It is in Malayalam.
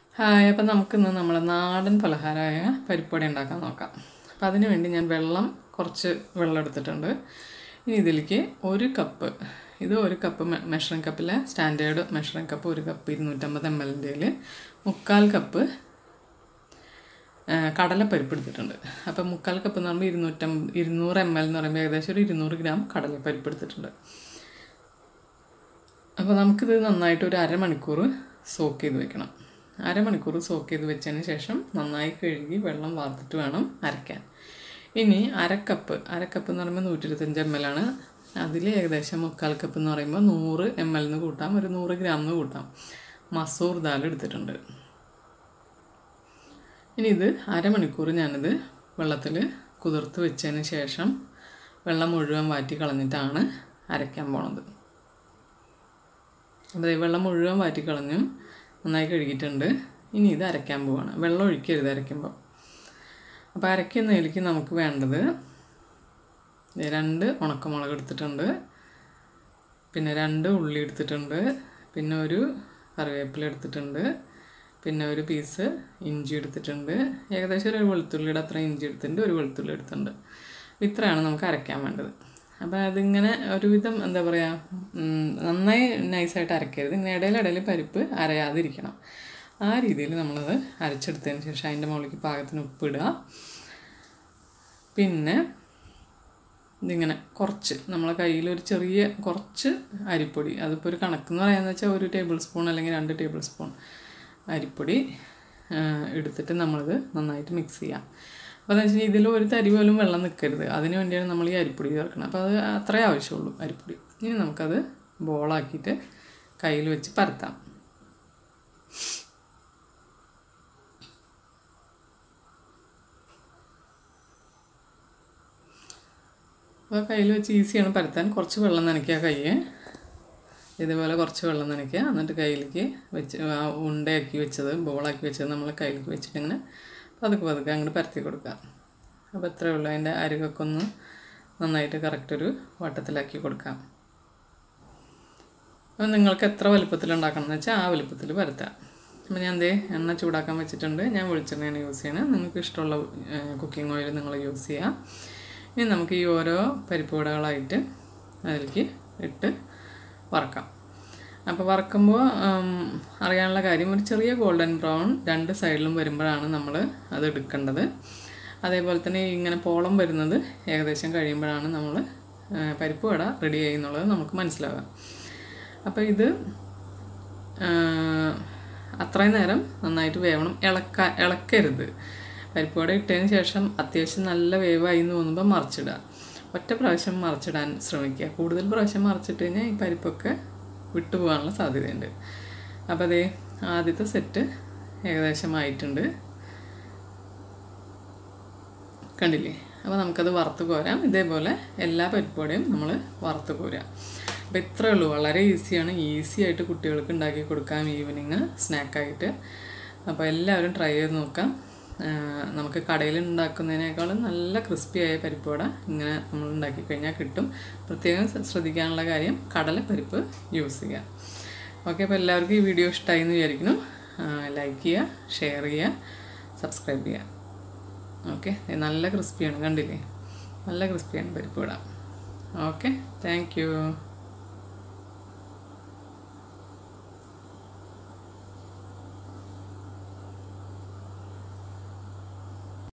ഹായ് അപ്പം നമുക്കിന്ന് നമ്മളെ നാടൻ പലഹാരമായ പരിപ്പുവട ഉണ്ടാക്കാൻ നോക്കാം അപ്പം അതിന് വേണ്ടി ഞാൻ വെള്ളം കുറച്ച് വെള്ളം എടുത്തിട്ടുണ്ട് ഇനി ഇതിലേക്ക് ഒരു കപ്പ് ഇത് ഒരു കപ്പ് മെഷറിംഗ് കപ്പിലെ സ്റ്റാൻഡേർഡ് മെഷറിംഗ് കപ്പ് ഒരു കപ്പ് ഇരുന്നൂറ്റമ്പത് എം എല്ലിൻ്റെയിൽ മുക്കാൽ കപ്പ് ആ, കടലപ്പരിപ്പ് എടുത്തിട്ടുണ്ട് അപ്പം മുക്കാൽ കപ്പ് എന്ന് പറയുമ്പോൾ ഇരുന്നൂറ്റമ്പത് ഇരുന്നൂറ് എം എൽ എന്ന് പറയുമ്പോൾ ഏകദേശം ഒരു ഇരുന്നൂറ് ഗ്രാം കടലപ്പരിപ്പ് എടുത്തിട്ടുണ്ട് അപ്പോൾ നമുക്കിത് നന്നായിട്ട് ഒരു അരമണിക്കൂർ സോക്ക് ചെയ്ത് വെക്കണം അരമണിക്കൂർ സോക്ക് ചെയ്ത് വെച്ചതിന് ശേഷം നന്നായി കഴുകി വെള്ളം വാർത്തിട്ട് വേണം അരയ്ക്കാൻ ഇനി അരക്കപ്പ് അരക്കപ്പ് എന്ന് പറയുമ്പോൾ നൂറ്റി ഇരുപത്തഞ്ച് എം എൽ ആണ് അതിൽ ഏകദേശം മുക്കാൽ കപ്പ് എന്ന് പറയുമ്പോൾ നൂറ് എം എൽ എന്ന് കൂട്ടാം ഒരു നൂറ് ഗ്രാം എന്ന് കൂട്ടാം മസൂർ ദാൽ എടുത്തിട്ടുണ്ട് ഇനി ഇത് അരമണിക്കൂർ ഞാനിത് വെള്ളത്തിൽ കുതിർത്ത് വെച്ചതിന് ശേഷം വെള്ളം മുഴുവൻ വാറ്റി കളഞ്ഞിട്ടാണ് അരയ്ക്കാൻ പോണത് അപ്പോൾ ഈ വെള്ളം മുഴുവൻ വാറ്റി കളഞ്ഞു നന്നായി കഴുകിയിട്ടുണ്ട് ഇനി ഇത് അരയ്ക്കാൻ പോവാണ് വെള്ളം ഒഴിക്കരുത് അരയ്ക്കുമ്പോൾ അപ്പോൾ അരയ്ക്കുന്നതിലേക്ക് നമുക്ക് വേണ്ടത് ദേ രണ്ട് ഉണക്കമുളക് എടുത്തിട്ടുണ്ട് പിന്നെ രണ്ട് ഉള്ളി എടുത്തിട്ടുണ്ട് പിന്നെ ഒരു കറിവേപ്പില എടുത്തിട്ടുണ്ട് പിന്നെ ഒരു പീസ് ഇഞ്ചി എടുത്തിട്ടുണ്ട് ഏകദേശം ഒരു വെളുത്തുള്ളിയുടെ അത്ര ഇഞ്ചി എടുത്തിട്ടുണ്ട് ഒരു വെളുത്തുള്ളി എടുത്തിട്ടുണ്ട് ഇത്രയാണ് നമുക്ക് അരയ്ക്കാൻ വേണ്ടത് അപ്പോൾ അതിങ്ങനെ ഒരുവിധം എന്താ പറയുക ഉം, നന്നായി നൈസായിട്ട് അരക്കരുത് ഇങ്ങനെ ഇടയിലിടയിൽ പരിപ്പ് അരയാതിരിക്കണം ആ രീതിയിൽ നമ്മളത് അരച്ചെടുത്തതിന് ശേഷം അതിൻ്റെ മുകളിലേക്ക് പാകത്തിന് ഉപ്പിടുക പിന്നെ ഇതിങ്ങനെ കുറച്ച് നമ്മളെ കയ്യിൽ ഒരു ചെറിയ കുറച്ച് അരിപ്പൊടി അതിപ്പോൾ ഒരു കണക്കെന്ന് പറയാന്ന് വെച്ചാൽ ഒരു ടേബിൾ സ്പൂൺ അല്ലെങ്കിൽ രണ്ട് ടേബിൾ സ്പൂൺ അരിപ്പൊടി ആ, എടുത്തിട്ട് നമ്മളിത് നന്നായിട്ട് മിക്സ് ചെയ്യാം അപ്പോൾ എന്ന് വെച്ചാൽ ഇതിൽ ഒരു തരി പോലും വെള്ളം നിൽക്കരുത് അതിന് വേണ്ടിയാണ് നമ്മൾ ഈ അരിപ്പൊടി ചേർക്കുന്നത് അപ്പോൾ അത് അത്രേ ആവശ്യമുള്ളൂ അരിപ്പൊടി ഇനി നമുക്കത് ബോളാക്കിയിട്ട് കയ്യിൽ വെച്ച് പരത്താം അപ്പോൾ കയ്യിൽ വെച്ച് ഈസിയാണ് പരത്താൻ കുറച്ച് വെള്ളം നനയ്ക്കുക കയ്യെ ഇതുപോലെ കുറച്ച് വെള്ളം നനയ്ക്കുക എന്നിട്ട് കയ്യിലേക്ക് വെച്ച് ആ ഉണ്ടയാക്കി വെച്ചത് ബോളാക്കി വെച്ചത് നമ്മൾ കയ്യിലേക്ക് വെച്ചിട്ട് ഇങ്ങനെ പതുക്കെ പതുക്കെ അങ്ങോട്ട് പരത്തി കൊടുക്കുക അപ്പോൾ ഇത്രയേ ഉള്ളൂ അതിൻ്റെ അരികൊക്കെ ഒന്ന് നന്നായിട്ട് കറക്റ്റ് ഒരു വട്ടത്തിലാക്കി കൊടുക്കാം അപ്പോൾ നിങ്ങൾക്ക് എത്ര വലുപ്പത്തിൽ ഉണ്ടാക്കണം എന്ന് വെച്ചാൽ ആ വലുപ്പത്തിൽ പരത്താം അപ്പോൾ ഞാൻ എന്തേ എണ്ണ ചൂടാക്കാൻ വെച്ചിട്ടുണ്ട് ഞാൻ വെളിച്ചെണ്ണയാണ് യൂസ് ചെയ്യണത് നിങ്ങൾക്ക് ഇഷ്ടമുള്ള കുക്കിംഗ് ഓയിൽ നിങ്ങൾ യൂസ് ചെയ്യാം ഇനി നമുക്ക് ഈ ഓരോ പരിപ്പ് വടകളായിട്ട് അതിലേക്ക് ഇട്ട് വറക്കാം അപ്പോൾ വറക്കുമ്പോൾ അറിയാനുള്ള കാര്യം ഒരു ചെറിയ ഗോൾഡൻ ബ്രൗൺ രണ്ട് സൈഡിലും വരുമ്പോഴാണ് നമ്മൾ അത് എടുക്കേണ്ടത് അതേപോലെ തന്നെ ഇങ്ങനെ പോളം വരുന്നത് ഏകദേശം കഴിയുമ്പോഴാണ് നമ്മൾ പരിപ്പ് വട റെഡി ചെയ്യുന്നുള്ളത് നമുക്ക് മനസ്സിലാവുക അപ്പോൾ ഇത് ആ, അത്രയും നേരം നന്നായിട്ട് വേവണം ഇളക്ക ഇളക്കരുത് പരിപ്പ് വട ഇട്ടതിന് ശേഷം അത്യാവശ്യം നല്ല വേവായി എന്ന് തോന്നുമ്പോൾ മറിച്ചിടുക ഒറ്റ പ്രാവശ്യം മറിച്ചിടാൻ ശ്രമിക്കുക കൂടുതൽ പ്രാവശ്യം മറിച്ചിട്ട് കഴിഞ്ഞാൽ ഈ പരിപ്പൊക്കെ വിട്ടുപോകാനുള്ള സാധ്യതയുണ്ട് അപ്പോൾ അതേ ആദ്യത്തെ സെറ്റ് ഏകദേശം ആയിട്ടുണ്ട് കണ്ടില്ലേ അപ്പോൾ നമുക്കത് വറുത്ത് കോരാം ഇതേപോലെ എല്ലാ പരിപ്പോടെയും നമ്മൾ വറുത്ത് കോരാം അപ്പോൾ ഇത്രയേ ഉള്ളൂ വളരെ ഈസിയാണ് ഈസി ആയിട്ട് കുട്ടികൾക്ക് ഉണ്ടാക്കി കൊടുക്കാം ഈവനിങ് സ്നാക്കായിട്ട് അപ്പോൾ എല്ലാവരും ട്രൈ ചെയ്ത് നോക്കാം ആ, നമുക്ക് കടയിൽ ഉണ്ടാക്കുന്നതിനേക്കാളും നല്ല ക്രിസ്പിയായ പരിപ്പോട ഇങ്ങനെ നമ്മൾ ഉണ്ടാക്കി കഴിഞ്ഞാൽ കിട്ടും പ്രത്യേകം ശ്ര- ശ്രദ്ധിക്കാനുള്ള കാര്യം കടലപ്പരിപ്പ് യൂസ് ചെയ്യുക ഓക്കെ അപ്പോൾ എല്ലാവർക്കും ഈ വീഡിയോ ഇഷ്ടമായി എന്ന് വിചാരിക്കുന്നു ലൈക്ക് ചെയ്യുക ഷെയർ ചെയ്യുക സബ്സ്ക്രൈബ് ചെയ്യുക ഓക്കെ നല്ല ക്രിസ്പിയാണ് കണ്ടില്ലേ നല്ല ക്രിസ്പിയാണ് പരിപ്പ് ഇടാം ഓക്കെ താങ്ക് യു